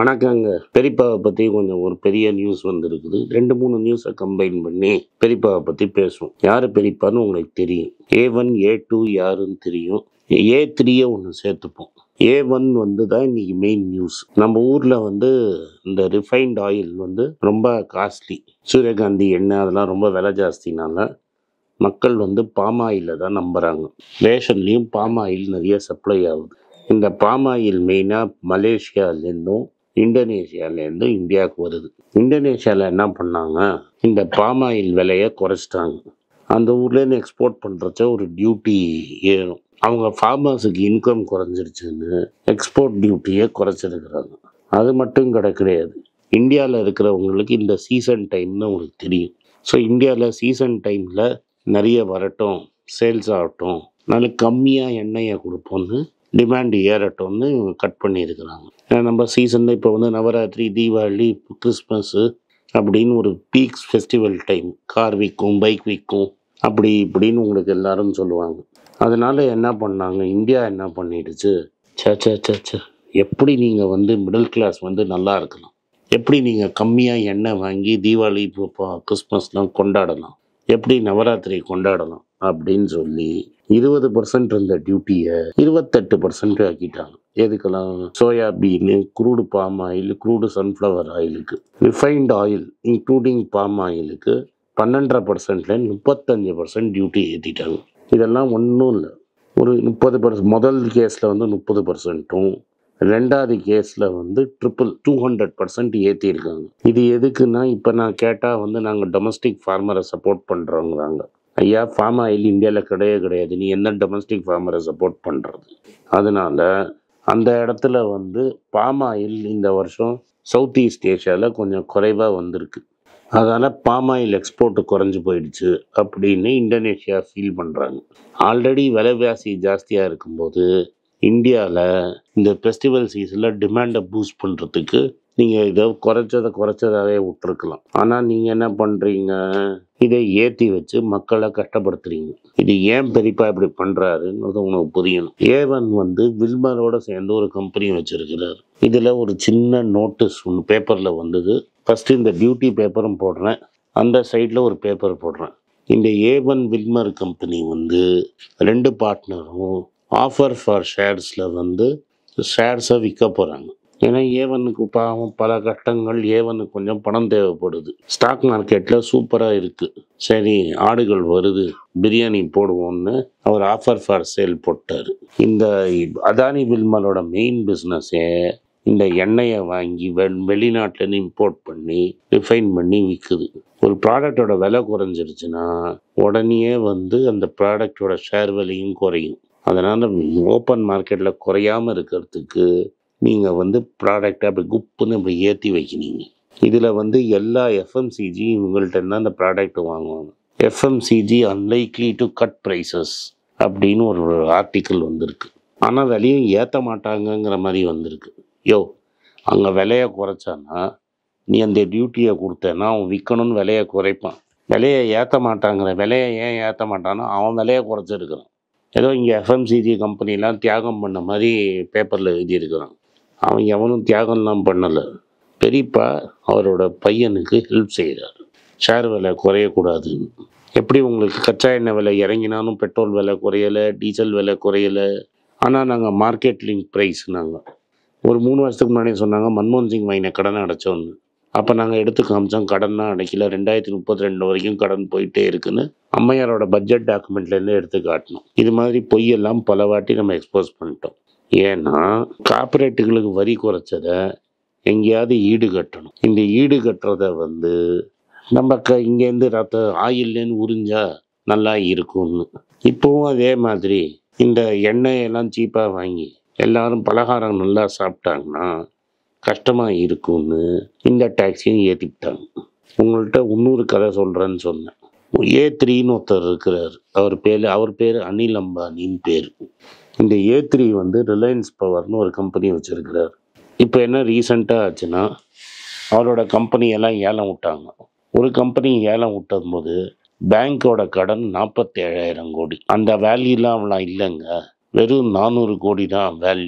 வணக்கங்க பெரியப்பாவை பற்றி கொஞ்சம் ஒரு பெரிய நியூஸ் வந்திருக்குது ரெண்டு மூணு நியூஸை கம்பைன் பண்ணி பெரியப்பாவை பற்றி பேசுவோம் யார் பெரியப்பான்னு உங்களுக்கு தெரியும் ஏ ஒன் ஏ டூ யாருன்னு தெரியும் ஏ த்ரீயை ஒன்று சேர்த்துப்போம் ஏ ஒன் வந்து தான் இன்னைக்கு மெயின் நியூஸ் நம்ம ஊரில் வந்து இந்த ரிஃபைன்ட் ஆயில் வந்து ரொம்ப காஸ்ட்லி சூரியகாந்தி எண்ணெய் அதெல்லாம் ரொம்ப விலை ஜாஸ்தினால மக்கள் வந்து பாம் ஆயிலில் தான் நம்புகிறாங்க ரேஷன்லேயும் பாம் ஆயில் நிறைய சப்ளை ஆகுது இந்த பாம் ஆயில் மெயினாக மலேசியாலேருந்தும் இந்தோனேஷியாலேருந்தும் இந்தியாவுக்கு வருது இந்தோனேஷியாவில் என்ன பண்ணாங்க இந்த பாம் ஆயில் விலையை குறைச்சிட்டாங்க அந்த ஊர்லேருந்து எக்ஸ்போர்ட் பண்ணுறச்ச ஒரு டியூட்டி ஏறும் அவங்க ஃபார்மர்ஸுக்கு இன்கம் குறைஞ்சிருச்சுன்னு எக்ஸ்போர்ட் டியூட்டியை குறைச்சிருக்கிறாங்க அது மட்டும் கிட கிடையாது இந்தியாவில் இருக்கிறவங்களுக்கு இந்த சீசன் டைம்னு உங்களுக்கு தெரியும் ஸோ இந்தியாவில் சீசன் டைமில் நிறைய வரட்டும் சேல்ஸ் ஆகட்டும் நல்ல கம்மியாக எண்ணெயை கொடுப்போன்னு டிமாண்ட் ஏறட்டும்னு கட் பண்ணியிருக்கிறாங்க ஏன்னா நம்ம சீசனில் இப்போ வந்து நவராத்திரி தீபாவளி கிறிஸ்மஸ்ஸு அப்படின்னு ஒரு பீக்ஸ் ஃபெஸ்டிவல் டைம் கார் விற்கும் பைக் விற்கும் அப்படி இப்படின்னு உங்களுக்கு எல்லாரும் சொல்லுவாங்க அதனால என்ன பண்ணாங்க இந்தியா என்ன பண்ணிடுச்சு சே சே சே சே எப்படி நீங்கள் வந்து மிடில் கிளாஸ் வந்து நல்லா இருக்கலாம் எப்படி நீங்கள் கம்மியாக எண்ணெய் வாங்கி தீபாவளி இப்போ இப்போ கிறிஸ்மஸ்லாம் கொண்டாடலாம் எப்படி நவராத்திரி கொண்டாடலாம் அப்படின்னு சொல்லி இருபது பர்சன்ட் இருந்த டியூட்டியை இருபத்தெட்டு பர்சன்ட் ஆக்கிட்டாங்க எதுக்கெல்லாம் soyabean crude palm oil crude sunflower ஆயிலுக்கு ரிஃபைன்ட் ஆயில் இன்க்ளூடிங் பாம் ஆயிலுக்கு பன்னெண்டரை பர்சன்ட்ல முப்பத்தஞ்சு பர்சன்ட் டியூட்டி ஏற்றிட்டாங்க இதெல்லாம் ஒன்றும் இல்லை ஒரு முப்பது பர்சன்ட் முதல் கேஸில் வந்து முப்பது பர்சன்ட்டும் ரெண்டாவது கேஸில் வந்து ட்ரிபிள் டூ ஹண்ட்ரட் பர்சன்ட் ஏற்றிருக்காங்க இது எதுக்குன்னா இப்போ நான் கேட்டால் வந்து நாங்கள் டொமஸ்டிக் ஃபார்மரை சப்போர்ட் பண்ணுறோங்கிறாங்க ஐயா ஃபார்ம் ஆயில் இந்தியாவில் கிடையவே கிடையாது நீ என்ன டொமஸ்டிக் ஃபார்மரை சப்போர்ட் பண்ணுறது அதனால அந்த இடத்துல வந்து பாம் ஆயில் இந்த வருஷம் சவுத் ஈஸ்ட் ஏஷியாவில் கொஞ்சம் குறைவாக வந்திருக்கு அதனால் பாம் ஆயில் எக்ஸ்போர்ட் குறைஞ்சி போயிடுச்சு அப்படின்னு இந்தோனேஷியா ஃபீல் பண்ணுறாங்க ஆல்ரெடி விலைவாசி ஜாஸ்தியாக இருக்கும்போது இந்தியாவில் இந்த ஃபெஸ்டிவல் சீசனில் டிமாண்டை பூஸ்ட் பண்ணுறதுக்கு நீங்கள் இதை குறைச்சதை குறைச்சதாவே விட்டுருக்கலாம் ஆனால் நீங்கள் என்ன பண்ணுறீங்க இதை ஏற்றி வச்சு மக்களை கஷ்டப்படுத்துறீங்க இது ஏன் பெரியப்பா இப்படி பண்ணுறாருன்றது உனக்கு புரியணும் ஏவன் வந்து வில்மரோட சேர்ந்து ஒரு கம்பெனி வச்சிருக்கிறார் இதில் ஒரு சின்ன நோட்டீஸ் ஒன்று பேப்பரில் வந்தது ஃபஸ்ட்டு இந்த டியூட்டி பேப்பரும் போடுறேன் அந்த சைடில் ஒரு பேப்பர் போடுறேன் இந்த ஏவன் வில்மர் கம்பெனி வந்து ரெண்டு பார்ட்னரும் ஆஃபர் ஃபார் ஷேர்ஸில் வந்து ஷேர்ஸை விற்க போகிறாங்க ஏன்னா ஏவனுக்கு பாவம் பல கட்டங்கள் ஏவனுக்கு கொஞ்சம் பணம் தேவைப்படுது ஸ்டாக் மார்க்கெட்டில் சூப்பராக இருக்குது சரி ஆடுகள் வருது பிரியாணி போடுவோம்னு அவர் ஆஃபர் ஃபார் சேல் போட்டார் இந்த அதானி வில்மலோட மெயின் பிஸ்னஸே இந்த எண்ணெயை வாங்கி வெ வெளிநாட்டிலேருந்து இம்போர்ட் பண்ணி ரிஃபைன் பண்ணி விற்குது ஒரு ப்ராடக்டோட விலை குறைஞ்சிருச்சுன்னா உடனே வந்து அந்த ப்ராடக்டோட ஷேர் விலையும் குறையும் அதனால் ஓப்பன் மார்க்கெட்டில் குறையாமல் இருக்கிறதுக்கு நீங்கள் வந்து ப்ராடக்டை அப்படி குப்புன்னு அப்படி ஏற்றி வைக்கினீங்க இதில் வந்து எல்லா எஃப்எம்சிஜி இவங்கள்ட்ட தான் அந்த ப்ராடக்ட் வாங்குவாங்க FMCG unlikely to cut prices அப்படின்னு ஒரு ஆர்டிக்கிள் வந்திருக்கு ஆனால் விலையும் ஏற்ற மாட்டாங்கங்கிற மாதிரி வந்திருக்கு யோ அங்கே விலையை குறைச்சானா நீ அந்த டியூட்டியை கொடுத்தேன்னா அவன் விற்கணும்னு விலையை குறைப்பான் விலையை ஏற்ற மாட்டாங்கிற விலையை ஏன் ஏற்ற மாட்டான்னா அவன் விலையை குறைச்சிருக்கிறான் ஏதோ இங்கே எஃப்எம்சிஜி கம்பெனிலாம் தியாகம் பண்ண மாதிரி பேப்பரில் எழுதியிருக்கிறான் அவன் எவனும் தியாகம்லாம் பண்ணலை பெரியப்பா அவரோட பையனுக்கு ஹெல்ப் செய்கிறார் ஷேர் விலை குறையக்கூடாதுன்னு எப்படி உங்களுக்கு கச்சா எண்ணெய் விலை இறங்கினாலும் பெட்ரோல் விலை குறையலை டீசல் விலை குறையலை ஆனால் நாங்கள் மார்க்கெட் லிங்க் ப்ரைஸ் நாங்கள் ஒரு மூணு வருஷத்துக்கு முன்னாடி சொன்னாங்க மன்மோகன் சிங் வாங்கின கடனை அடைச்சோன்னு அப்போ நாங்கள் எடுத்து காமிச்சோம் கடன் தான் அடைக்கல ரெண்டாயிரத்தி முப்பத்தி ரெண்டு வரைக்கும் கடன் போயிட்டே இருக்குன்னு அம்மையாரோட பட்ஜெட் டாக்குமெண்ட்லேருந்து எடுத்து காட்டணும் இது மாதிரி பொய்யெல்லாம் பல வாட்டி நம்ம எக்ஸ்போஸ் பண்ணிட்டோம் ஏன்னா கார்பரேட்டுகளுக்கு வரி குறைச்சதை எங்கேயாவது ஈடு கட்டணும் இந்த ஈடு கட்டுறத வந்து நம்ம க இங்கேருந்து ரத்த ஆயில்லேருந்து உறிஞ்சா நல்லா இருக்கும்னு இப்போவும் அதே மாதிரி இந்த எண்ணெயெல்லாம் சீப்பாக வாங்கி எல்லாரும் பலகாரம் நல்லா சாப்பிட்டாங்கன்னா கஷ்டமாக இருக்கும்னு இந்த டேக்ஸியும் ஏற்றிவிட்டாங்க உங்கள்கிட்ட இன்னொரு கதை சொல்கிறேன்னு சொன்னேன் ஏ த்ரீன்னு ஒருத்தர் இருக்கிறார் அவர் பேர் அவர் பேர் அனில் அம்பானின்னு பேர் இந்த ஏ த்ரீ வந்து ரிலையன்ஸ் பவர்னு ஒரு கம்பெனி வச்சுருக்கிறார் இப்போ என்ன ரீசெண்டாக ஆச்சுன்னா அவரோட கம்பெனியெல்லாம் ஏலம் விட்டாங்க ஒரு கம்பெனி ஏலம் விட்டும் போது பேங்க்கோட கடன் நாற்பத்தி ஏழாயிரம் கோடி அந்த வேல்யூலாம் அவளாம் இல்லைங்க வெறும் நானூறு கோடி தான் வேல்யூ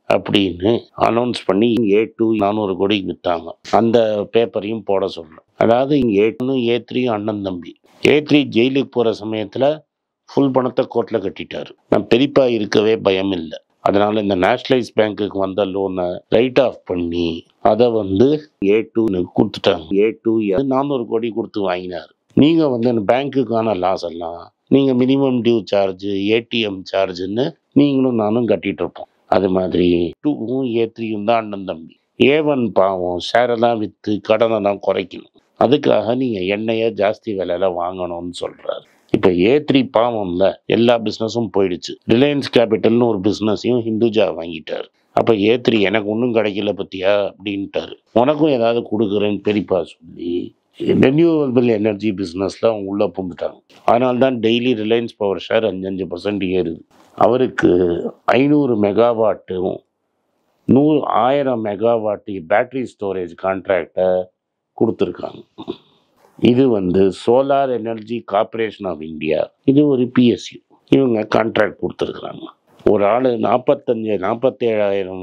அப்படின்னு அனௌன்ஸ் பண்ணி ஏ டூ நானூறு கோடிக்கு விற்றாங்க அந்த பேப்பரையும் போட சொல்லணும் அதாவது ஏ டூ ஏ த்ரீ அண்ணன் தம்பி ஏ த்ரீ ஜெயிலுக்கு போகிற சமயத்தில் ஃபுல் பணத்தை கோர்ட்டில் கட்டிட்டாரு நான் பெரியப்பா இருக்கவே பயம் இல்லை அதனால இந்த நேஷனலைஸ் பேங்க்குக்கு வந்த லோனை ரைட் ஆஃப் பண்ணி அதை வந்து ஏ டூன்னு கொடுத்துட்டாங்க ஏ டூ நானூறு கோடி கொடுத்து வாங்கினார் நீங்கள் வந்து அந்த பேங்க்குக்கான லாஸ் எல்லாம் நீங்கள் மினிமம் டியூ சார்ஜ் ஏடிஎம் சார்ஜுன்னு நீங்களும் நானும் கட்டிட்டு இருப்போம் அது மாதிரி டூவும் ஏ த்ரீயும் தான் அண்ணன் தம்பி ஏ ஒன் பாவம் ஷேரெல்லாம் விற்று கடனெல்லாம் குறைக்கணும் அதுக்காக நீங்கள் எண்ணெயை ஜாஸ்தி விலையில வாங்கணும்னு சொல்கிறாரு இப்போ ஏ த்ரீ பாவம்ல எல்லா பிஸ்னஸும் போயிடுச்சு ரிலையன்ஸ் கேபிட்டல்னு ஒரு பிஸ்னஸையும் ஹிந்துஜா வாங்கிட்டார் அப்போ ஏ த்ரீ எனக்கு ஒன்றும் கிடைக்கல பத்தியா அப்படின்ட்டாரு உனக்கும் ஏதாவது கொடுக்குறேன்னு பெரியப்பா சொல்லி ரெனியூவபிள் எனர்ஜி பிஸ்னஸில் அவங்க உள்ளே புந்துட்டாங்க அதனால தான் டெய்லி ரிலையன்ஸ் பவர் ஷேர் அஞ்சஞ்சு பர்சன்ட் ஏறுது அவருக்கு ஐநூறு மெகாவாட்டும் நூறு ஆயிரம் மெகாவாட்டு பேட்டரி ஸ்டோரேஜ் கான்ட்ராக்டை கொடுத்துருக்காங்க இது வந்து solar energy corporation of India இது ஒரு பிஎஸ்யூ இவங்க கான்ட்ராக்ட் கொடுத்துருக்குறாங்க ஒரு ஆள் நாற்பத்தஞ்சு நாற்பத்தேழாயிரம்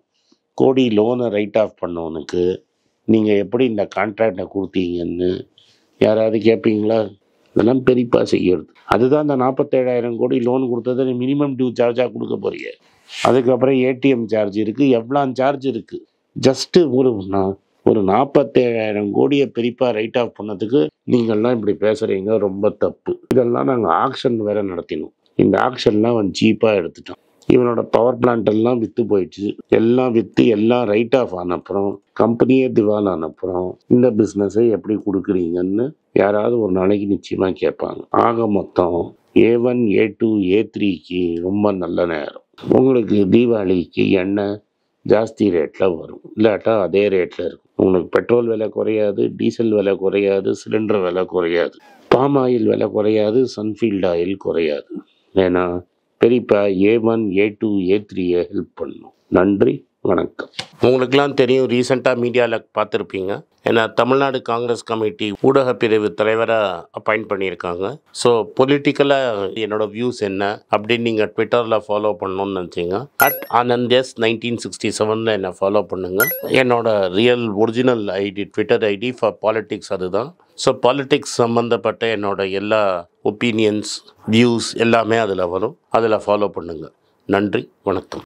கோடி லோனை ரைட் ஆஃப் பண்ணவனுக்கு நீங்கள் எப்படி இந்த கான்ட்ராக்டை கொடுத்தீங்கன்னு யாராவது கேட்பீங்களா இதெல்லாம் பெரியப்பா செய்யறது அதுதான் இந்த நாற்பத்தேழாயிரம் கோடி லோன் கொடுத்தது மினிமம் டியூ சார்ஜாக கொடுக்க போறீங்க அதுக்கப்புறம் ஏடிஎம் சார்ஜ் இருக்குது எவ்வளோ சார்ஜ் இருக்குது ஜஸ்ட்டு ஒரு நா- ஒரு நாற்பத்தேழாயிரம் கோடியை பெரியப்பா ரைட் ஆஃப் பண்ணதுக்கு நீங்கள்லாம் இப்படி பேசுகிறீங்க ரொம்ப தப்பு இதெல்லாம் நாங்கள் ஆக்ஷன் வேற நடத்தினோம் இந்த ஆக்ஷன்லாம் அவன் சீப்பாக எடுத்துட்டான் இவனோட பவர் பிளான்ட் எல்லாம் விற்று போயிடுச்சு எல்லாம் விற்று எல்லாம் ரைட் ஆஃப் ஆன அப்புறம் கம்பெனியே திவால் ஆன அப்புறம் இந்த பிஸ்னஸை எப்படி கொடுக்குறீங்கன்னு யாராவது ஒரு நாளைக்கு நிச்சயமாக கேட்பாங்க ஆக மொத்தம் ஏ ஒன் ஏ டூ ஏ த்ரீக்கு ரொம்ப நல்ல நேரம் உங்களுக்கு தீபாவளிக்கு எண்ணெய் ஜாஸ்தி ரேட்டில் வரும் இல்லாட்டா அதே ரேட்டில் இருக்கும் உங்களுக்கு பெட்ரோல் விலை குறையாது டீசல் விலை குறையாது சிலிண்டர் விலை குறையாது பாம் ஆயில் விலை குறையாது சன்ஃபீல்டு ஆயில் குறையாது ஏன்னா பெரியப்பா ஏ ஒன் ஏ டூ ஏ த்ரீயை ஹெல்ப் பண்ணும் நன்றி வணக்கம் உங்களுக்கெல்லாம் தெரியும் ரீசெண்டாக மீடியாவில் பார்த்துருப்பீங்க ஏன்னா தமிழ்நாடு காங்கிரஸ் கமிட்டி ஊடக பிரிவு தலைவராக அப்பாயிண்ட் பண்ணியிருக்காங்க ஸோ பொலிட்டிக்கலாக என்னோட வியூஸ் என்ன அப்படின்னு நீங்கள் ட்விட்டரில் ஃபாலோ பண்ணணும்னு நினச்சிங்க at Anand S nineteen sixty செவனில் என்னை ஃபாலோ பண்ணுங்கள் என்னோட real original ID Twitter ID for politics அதுதான் ஸோ பாலிட்டிக்ஸ் சம்மந்தப்பட்ட என்னோட எல்லா ஒப்பீனியன்ஸ் வியூஸ் எல்லாமே அதில் வரும் அதில் ஃபாலோ பண்ணுங்கள் நன்றி வணக்கம்